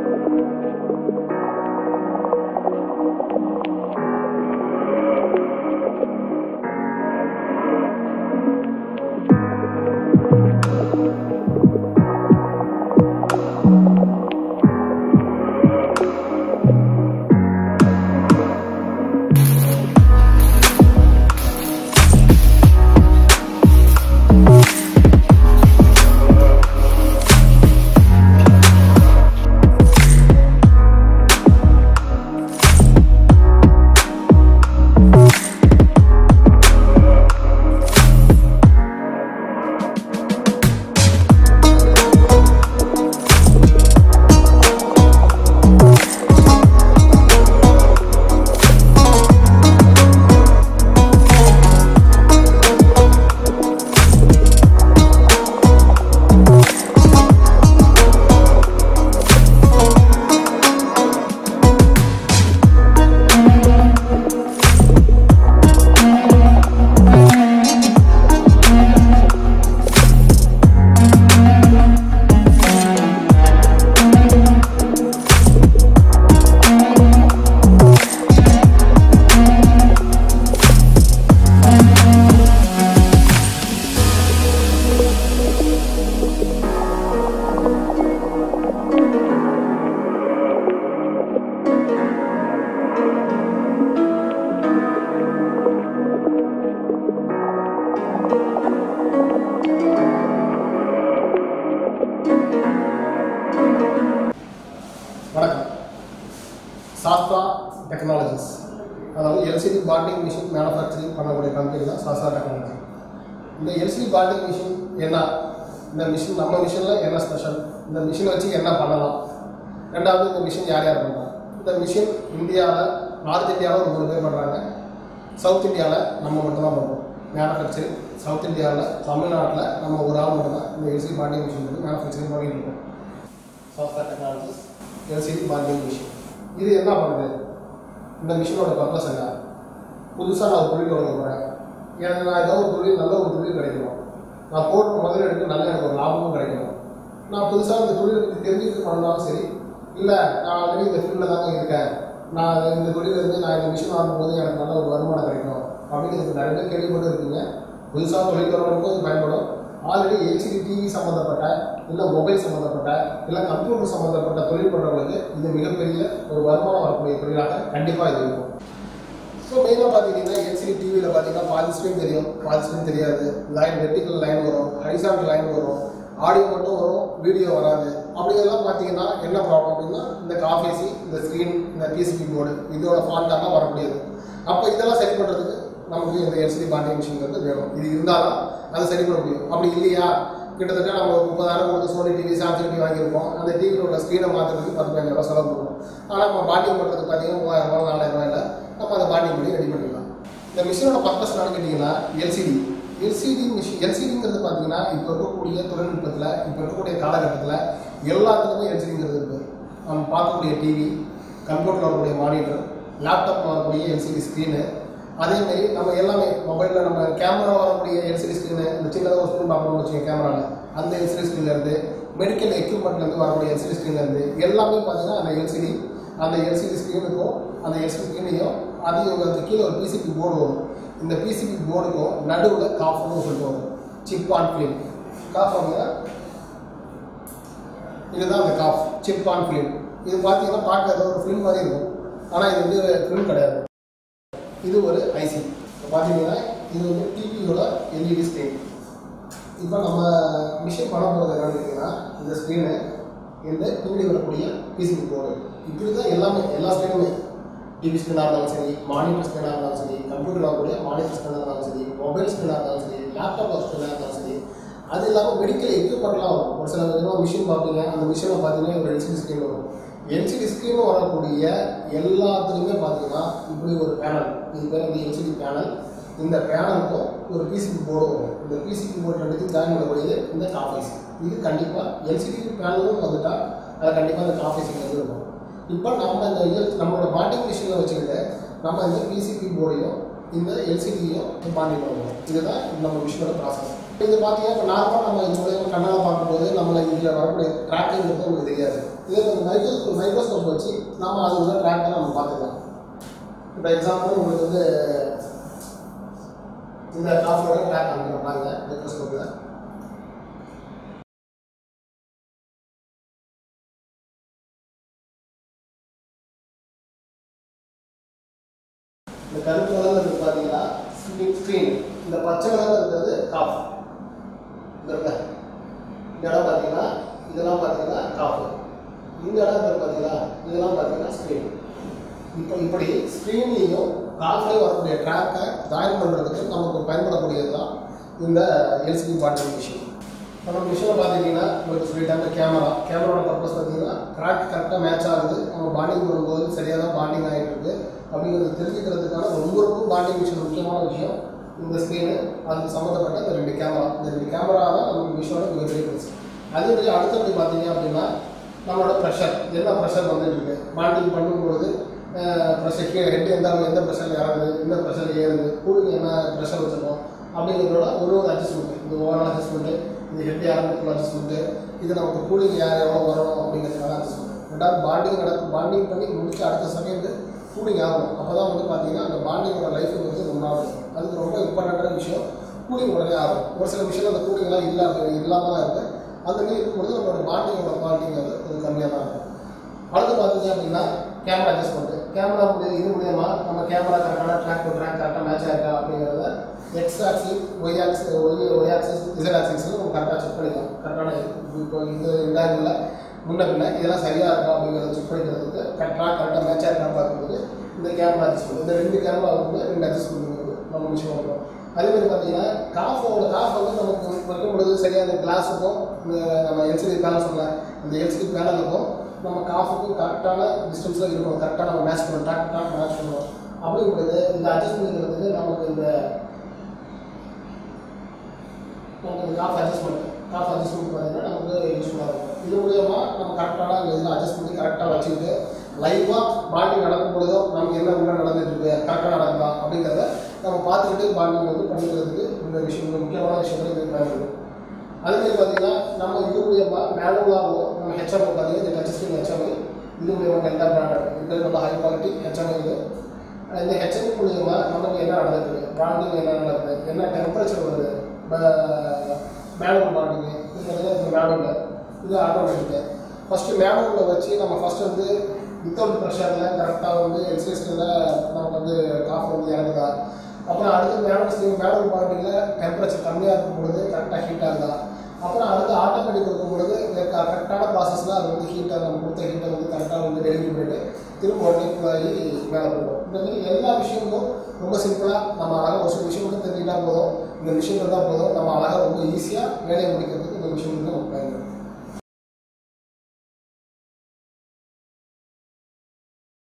வணக்கம் சாஸ்தா டெக்னாலஜிஸ் அதாவது LCD bonding machine manufacturing பண்ணக்கூடிய கம்பெனி தான் சாஸ்தா டெக்னாலஜி இந்த எல்சிடி பாண்டிங் மிஷின் என்ன இந்த மிஷின் நம்ம மிஷினில் என்ன ஸ்பெஷல் இந்த மிஷினை வச்சு என்ன பண்ணலாம் ரெண்டாவது இந்த மிஷின் யார் யார் பண்ணுறா இந்த மிஷின் இந்தியாவில் நார்த் இந்தியாவில் ஒரு மூணு பேர் பண்ணுறாங்க சவுத் இந்தியாவில் நம்ம மட்டும்தான் பண்ணுறோம் மேனுஃபேக்சரிங் சவுத் இந்தியாவில் தமிழ்நாட்டில் நம்ம ஒரு ஆள் மட்டும்தான் இந்த எல்சிடி பாண்டிங் மிஷின் வந்து மேனுஃபேக்சரிங் பண்ணிட்டு இருக்கோம் software technologies LCD bonding machine இது என்ன பண்ணுது இந்த மிஷினோட பர்பஸ் என்ன புதுசாக நான் ஒரு தொழில் தொடங்க போகிறேன் எனக்கு நான் ஏதோ ஒரு தொழில் நல்ல ஒரு தொழில் கிடைக்கணும் நான் போட்ட முதலீடுக்கு நல்ல எனக்கு ஒரு லாபமும் கிடைக்கணும் நான் புதுசாக இந்த தொழிலை பற்றி தெரிஞ்சுக்கிட்டு பண்ணாலும் சரி இல்லை நான் ஆல்ரெடி இந்த ஃபீல்டில் தாங்க இருக்கேன் நான் இந்த தொழில் இருந்து நான் இந்த மிஷின் வாங்கும்போது எனக்கு நல்ல ஒரு வருமானம் கிடைக்கும் அப்படிங்கிறது நிறைய பேர் கேள்விப்பட்டு இருக்கீங்க புதுசாக தொழில் தொடங்குறதுக்கும் இது பயன்படும் ஆல்ரெடி எல்சிடி டிவி சம்மந்தப்பட்ட இல்லை மொபைல் சம்மந்தப்பட்ட இல்லை கம்ப்யூட்டர் சம்மந்தப்பட்ட தொழில் பண்ணுறவங்களுக்கு இது மிகப்பெரிய ஒரு வருமானம் வரக்கூடிய தொழிலாக கண்டிப்பாக இது இருக்கும் ஸோ மெயினாக பார்த்தீங்கன்னா எல்சிடி டிவியில் பார்த்தீங்கன்னா பாதி ஸ்க்ரீன் தெரியும் பாதி ஸ்க்ரீன் தெரியாது லைன் வெர்டிக்கல் லைன் வரும் ஹரிசாண்டல் லைன் வரும் ஆடியோ மட்டும் வரும் வீடியோ வராது அப்படிங்கிறதெல்லாம் பார்த்தீங்கன்னா என்ன ப்ராப்ளம் அப்படின்னா இந்த காஃபேசி இந்த ஸ்க்ரீன் இந்த பிசிபி போர்டு இதோட ஃபால்ட்டாக வரக்கூடியது அப்போ இதெல்லாம் சரி பண்ணுறதுக்கு நமக்கு இந்த எல்சிடி பாண்டிங் மிஷின்ங்கிறது வேணும் இது இருந்தாலும் அதை சரி பண்ண முடியும் அப்படி இல்லையா கிட்டத்தட்ட நம்ம ஒரு முப்பதாயிரம் கொடுத்து சோனி டிவி சாம்சங் டிவி வாங்கியிருப்போம் அந்த டிவியில் உள்ள ஸ்க்ரீனை மாற்றுறதுக்கு பத்து பதினஞ்சு ரூபா செலவு பண்ணுவோம் ஆனால் நம்ம பாண்டிங் பண்ணுறதுக்கு பார்த்தீங்கன்னா மூவாயிரம் ரூபா நாலாயிரம் ரூபாயில் நம்ம அதை பாண்டிங் பண்ணி ரெடி பண்ணிடலாம் இந்த மிஷினோட பர்பஸ் என்னன்னு கேட்டிங்கன்னா எல்சிடி எல்சிடி மிஷின் எல்சிடிங்கிறது பார்த்தீங்கன்னா இப்போ இருக்கக்கூடிய தொழில்நுட்பத்தில் இப்போ இருக்கக்கூடிய காலகட்டத்தில் எல்லாத்துக்குமே எல்சிடிங்கிறது இருக்குது நம்ம பார்க்கக்கூடிய டிவி கம்ப்யூட்டரில் வரக்கூடிய மானிட்டர் லேப்டாப்பில் வரக்கூடிய எல்சிடி ஸ்க்ரீனு அதேமாரி நம்ம எல்லாமே மொபைலில் நம்ம கேமரா வரக்கூடிய எல்சிடி ஸ்க்ரீனு இந்த சின்னதாக ஒரு ஸ்க்ரீன் பார்க்கணும்னு வச்சுக்கோங்க கேமராவில் அந்த எல்சிடி ஸ்க்ரீன்லேருந்து மெடிக்கல் எக்யூப்மெண்ட்லேருந்து வரக்கூடிய எல்சிடி ஸ்க்ரீன்லேருந்து எல்லாமே பார்த்தீங்கன்னா அந்த எல்சிடி அந்த எல்சிடி ஸ்க்ரீனுக்கும் அந்த எல்சிடி ஸ்க்ரீனையும் அது அது கீழே ஒரு பிசிபி போர்டு வரும் இந்த பிசிபி போர்டுக்கும் நடுவில் காஃப்னு சொல்லிட்டு வரும் சிப் ஆன் ஃபிலிம் காஃப் அப்படின்னா இதுதான் அந்த காஃப் சிப் ஆன் ஃபிலிம் இது பார்த்தீங்கன்னா பார்க்க ஏதோ ஒரு ஃபிலிம் மாதிரி இருக்கும் ஆனால் இது வந்து ஃபிலிம் கிடையாது இது ஒரு ஐசி இப்போ பார்த்தீங்கன்னா இது வந்து டிவியோட எல்இடி ஸ்க்ரீன் இப்போ நம்ம மிஷின் பண்ண போகிறது என்னன்னு கேட்டிங்கன்னா இந்த ஸ்க்ரீனு இந்த பின்னாடி வரக்கூடிய பிசிபி போர்டு இப்படி தான் எல்லாமே எல்லா ஸ்க்ரீனுமே டிவி ஸ்க்ரீனாக இருந்தாலும் சரி மானிட்டர் ஸ்க்ரீனாக இருந்தாலும் சரி கம்ப்யூட்டர் வரக்கூடிய மானிட்டர் ஸ்க்ரீனாக இருந்தாலும் சரி மொபைல் ஸ்க்ரீனாக இருந்தாலும் சரி லேப்டாப் ஸ்க்ரீனாக இருந்தாலும் சரி அது இல்லாமல் மெடிக்கல் எக்யூப்மெண்ட்லாம் வரும் ஒரு சில விதமாக மிஷின் பார்ப்பீங்க அந்த மிஷினில் பார்த்தீங்கன்னா ஒரு எல்சிடி ஸ்க்ரீன் வரும் எல்சிடி ஸ்க்ரீனும் வரக்கூடிய எல்லாத்துலேயுமே பார்த்தீங்கன்னா இப்படி ஒரு பேனல் இது பேர் வந்து எல்சிடி பேனல் இந்த பேனலுக்கும் ஒரு பிசிபி போர்டு வரும் இந்த பிசிபி போர்டு ரெண்டுத்தையும் ஜாயின் பண்ணக்கூடியது இந்த காஃபேசி இது கண்டிப்பாக எல்சிடி பேனலும் வந்துட்டா அதை கண்டிப்பாக இந்த காஃபேசிங்கிறது இருக்கும் இப்போ நம்ம இந்த இயல் நம்மளோட பாண்டிங் மிஷினில் வச்சுக்கிட்டு நம்ம இந்த பிசிபி போர்டையும் இந்த எல்சிடியையும் பாண்டிங் பண்ணுவோம் இதுதான் நம்ம மிஷினோட ப்ராசஸ் இது பார்த்தீங்கன்னா இப்போ நார்மலாக நம்ம இது மூலியமாக கண்ணால் பார்க்கும்போது நம்மளை இதில் வரக்கூடிய ட்ராக்குங்கிறது உங்களுக்கு தெரியாது இதே இந்த மைக்ரோ மைக்ரோஸ்கோப் வச்சு நம்ம அது உள்ள ட்ராக்கை நம்ம பார்த்துக்கலாம் இப்போ எக்ஸாம்பிள் உங்களுக்கு வந்து இந்த காஃபோட ட்ராக் காமிக்கிறோம் பாருங்க மைக்ரோஸ்கோப்பில் இந்த கருப்பு கலர்ல இருக்கு பார்த்தீங்கன்னா ஸ்க்ரீன் ஸ்க்ரீன் இந்த பச்சை கலர்ல இருக்கிறது காஃப் இந்த இருக்குல்ல, இந்த இடம் பார்த்தீங்கன்னா இதெல்லாம் பார்த்தீங்கன்னா காஃப் இந்த இடம் இருக்கு பார்த்தீங்களா இதெல்லாம் பார்த்தீங்கன்னா ஸ்க்ரீன் இப்போ இப்படி ஸ்க்ரீன்லேயும் காஃப்லேயும் வரக்கூடிய ட்ராக்கை ஜாயின் பண்ணுறதுக்கு நமக்கு பயன்படக்கூடியது தான் இந்த எல்சிடி பாட்டில் மிஷின் இப்போ நம்ம மிஷினை பார்த்தீங்கன்னா உங்களுக்கு சொல்லிட்டாங்க கேமரா கேமராவோட பர்பஸ் பார்த்தீங்கன்னா ட்ராக் கரெக்டாக மேட்ச் ஆகுது நம்ம பாண்டிங் பண்ணும்போது சரியாக தான் பாண்டிங் ஆகிட்டு இருக்கு அப்படிங்கிறத தெரிஞ்சுக்கிறதுக்கான ரொம்ப ரொம்ப பாண்டிங் மிஷின் முக்கியமான விஷயம் இந்த ஸ்க்ரீனு அதுக்கு சம்மந்தப்பட்ட இந்த ரெண்டு கேமரா இந்த ரெண்டு கேமரா தான் நம்ம மிஷினோட மிகப்பெரிய ப்ளஸ் அதேமாதிரி அடுத்தபடி பார்த்தீங்க அப்படின்னா நம்மளோட ப்ரெஷர் என்ன ப்ரெஷர் வந்துட்டு இருக்கு பாண்டிங் பண்ணும்போது ப்ரெஷர் கீழே ஹெட் எந்த எந்த ப்ரெஷர் இறங்குது எந்த ப்ரெஷர் ஏறுது கூலிங் என்ன ப்ரெஷர் வச்சுருக்கோம் அப்படிங்கிறதோட ஒரு ஒரு அட்ஜஸ்ட்மெண்ட் இந்த ஓவரால் அட்ஜஸ்ட்மெண்ட்டு இந்த ஹெட் இறங்குறதுக்குள்ள அட்ஜஸ்ட்மெண்ட்டு இது நமக்கு கூலிங் யார் எவ்வளோ வரணும் அப்படிங்கிறதுக்கான அட்ஜஸ்ட்மெண்ட் ரெண்டாவது பாண்டிங் நடக்கும் பாண்டிங் பண்ணி முடிச்சு அடுத்த செகண்ட் கூலிங் ஆகணும் அப்போ தான் வந்து பார்த்தீங்கன்னா அந்த பாண்டிங்கோட லைஃபுங்கிறது ரொம்ப நாள் இருக்கும் அதுக்கு ரொம்ப இம்பார்ட்டண்ட்டான விஷயம் கூலிங் உடனே ஆகும் ஒரு சில விஷயம் அந்த கூலிங்லாம் இல்லாம இல்லாமல் தான் இருக்குது அந்த மாதிரி இருக்கும்போது நம்மளோட பாண்டிங்கோட குவாலிட்டிங்கிறது கொஞ்சம் கம்மியாக தான் இருக்கும் அடுத்து பார்த்தீங்க அப்படின்னா கேமரா அட்ஜஸ்ட்மெண்ட் கேமரா இது மூலியமா நம்ம கேமரா கரெக்டான ட்ராக் ட்ராக் கரெக்டாக மேட்ச் ஆயிருக்கா அப்படிங்கிறத X axis Y axis Y Y axis Z axis நம்ம கரெக்டாக செக் பண்ணிக்கலாம் கரெக்டான இப்போ இந்த இந்த ஆங்கிளில் முன்ன பின்ன இதெல்லாம் சரியாக இருக்கா அப்படிங்கிறத செக் பண்ணிக்கிறதுக்கு கரெக்டாக கரெக்டாக மேட்ச் ஆயிருக்கான்னு பார்க்கும்போது இந்த கேமரா அட்ஜஸ்ட்மெண்ட் இந்த ரெண்டு கேமரா வந்து ரெண்டு அட்ஜஸ்ட்மெண்ட் நம்ம விஷயம் பண்ணுறோம் அதே மாதிரி பார்த்தீங்கன்னா காஃபோட காஃப் வந்து நமக்கு வைக்கும் பொழுது சரியாக அந்த கிளாஸுக்கும் இந்த நம்ம எல்சிடி பேனல் சொன்ன அந்த எல்சிடி பேனலுக்கும் நம்ம காஃபுக்கும் கரெக்டான டிஸ்டன்ஸில் இருக்கணும் கரெக்டாக நம்ம மேட்ச் பண்ணணும் ட்ராக் ட்ராக் மேட்ச் பண்ணணும் அப்படிங்கிறது இந்த அட்ஜஸ்ட் பண்ணிக்கிறதுக்கு நமக்கு இந்த நமக்கு இந்த காஃப் அட்ஜஸ்ட்மெண்ட் காஃப் அட்ஜஸ்ட்மெண்ட் பார்த்தீங்கன்னா நமக்கு யூஸ்ஃபுல்லாக இருக்கும் இது மூலியமா நம்ம கரெக்டான அந்த இதில் அட்ஜஸ்ட் பண்ணி கரெக்டாக வச்சுக்கிட்டு லைவாக பாண்டிங் நடக்கும் பொழுதும் நமக்கு என்ன உள்ள நடந்துட்டு இருக்கு கரெக்டாக நடக்குதா அப்படிங்கிறத நம்ம பார்த்துக்கிட்டு பாண்டிங் வந்து பண்ணிக்கிறதுக்கு இந்த விஷயம் இந்த முக்கியமான விஷயங்கள் இது பயன்படும் அதே மாதிரி பார்த்தீங்கன்னா நம்ம இது மூலியமா மேனுவலாகவும் நம்ம ஹெச்எம் பார்த்தீங்கன்னா இந்த டச் ஸ்க்ரீன் ஹெச்எம் இது மூலியமா டெல்டா பிராண்டட் இது நல்ல ஹை குவாலிட்டி ஹெச்எம் இது இந்த ஹெச்எம் மூலியமா நமக்கு என்ன நடந்துட்டு இருக்கு பாண்டிங் என்ன நடக்குது என்ன டெம்பரேச்சர் வருது மேனுவல் பாண்டிங் இது பார்த்தீங்கன்னா இந்த மேனுவல் இது ஆட்டோமேட்டிக்கு ஃபஸ்ட்டு மேனுவலில் வச்சு நம்ம ஃபஸ்ட்டு வந்து வித்தவுட் ப்ரெஷரில் கரெக்டாக வந்து எக்ஸசைஸில் நமக்கு வந்து காஃப் வந்து இறங்குதா அப்புறம் அடுத்து மேனுவல் ஸ்டீம் மேனுவல் பாட்டிங்கில் டெம்பரேச்சர் கம்மியாக இருக்கும் பொழுது கரெக்டாக ஹீட் ஆகுதா அப்புறம் அடுத்து ஆட்டோமேட்டிக் இருக்கும் பொழுது கரெக்டான ப்ராசஸில் அது வந்து ஹீட்டை நம்ம கொடுத்த ஹீட்டை வந்து கரெக்டாக வந்து டெலிவரி பண்ணிட்டு திரும்ப உடனே கூலாகி மேலே போகும் இந்த மாதிரி எல்லா விஷயமும் ரொம்ப சிம்பிளாக நம்ம அழகாக ஒரு சில விஷயம் மட்டும் தெரிஞ்சுக்கிட்டா போதும் இந்த விஷயம் இருந்தால் போதும் நம்ம அழகாக ரொம்ப ஈஸியாக வேலையை முடிக்கிறதுக்கு இந்த விஷயம் வந்து நமக்கு பயன்படும்